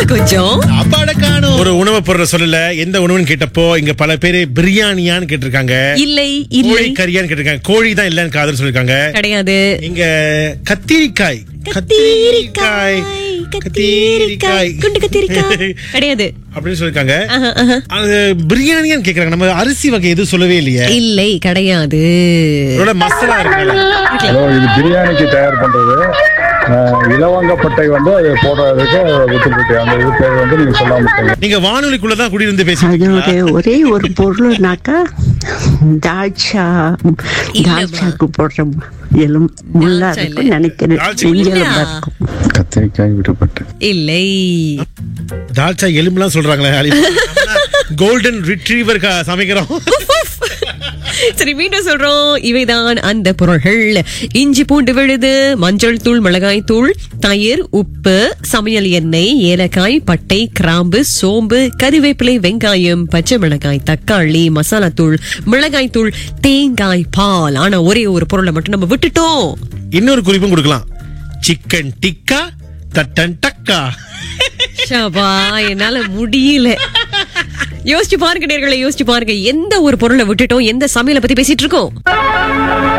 கொஞ்சம் சாப்பாட காணும் ஒரு உணவு பொருளை சொல்லல எந்த உணவுன்னு கேட்டப்போ இங்க பல பேரு பிரியாணியான்னு கேட்டிருக்காங்க இல்லை இல்லை கோழி கறியான்னு கேட்டிருக்காங்க கோழி தான் இல்லன்னு காதல் சொல்லிருக்காங்க கிடையாது இங்க கத்திரிக்காய் கத்தீரிக்காய் கத்தீரிக்காய் குண்டு கத்தீரிக்காய் கிடையாது அப்படின்னு சொல்லிருக்காங்க ஆஹா, ஆஹா. அது பிரியாணியான்னு கேக்குறாங்க நம்ம அரிசி வகை எதுவும் சொல்லவே இல்லையே இல்லை கிடையாது இதோட மசாலா இருக்குல்ல ஹலோ இது பிரியாணிக்கு தயார் பண்றது அஹ், இலவங்கப்பட்டை வந்து அது போடுறதுக்கு வித்துப்பட்டு அந்த இது பேர் வந்து நீங்க சொல்லாம இருக்கீங்க நீங்க வானொலிக்குள்ளதான் குடியிருந்து பேசுறீங்க அதோட ஒரே ஒரு பொருள்னாக்கா தால்ச்சா தால்ச்சாக்கு போடுற எலும் முள்ளா தால்ச்சா இருக்கும் இல்ல. நினைக்கிறேன் தால்ச்சா நெஞ்செலும்பா முள்ளா? இருக்கும் கத்திரிக்காய் விடுபட்டு இல்லை தால்ச்சா எலும்புலாம் சொல்றாங்களே கோல்டன் ரிட்ரீவர் சமைக்கிறோம் சரி மீண்டும் சொல்றோம் இவைதான் அந்த பொருள்கள் இஞ்சி பூண்டு விழுது மஞ்சள் தூள் மிளகாய் தூள் தயிர் உப்பு சமையல் எண்ணெய் ஏலக்காய் பட்டை கிராம்பு சோம்பு கறிவேப்பிலை வெங்காயம் பச்சை மிளகாய் தக்காளி மசாலா தூள் மிளகாய் தூள் தேங்காய் பால் ஆனா ஒரே ஒரு பொருளை மட்டும் நம்ம விட்டுட்டோம் இன்னொரு குறிப்பும் கொடுக்கலாம் சிக்கன் டிக்கா தட்டன் டக்கா ஷபா என்னால முடியல யோசிச்சு பாருங்க நேர்களை யோசிச்சு பாருங்க எந்த ஒரு பொருளை விட்டுட்டோம் எந்த சமையலை பத்தி பேசிட்டு இருக்கோம்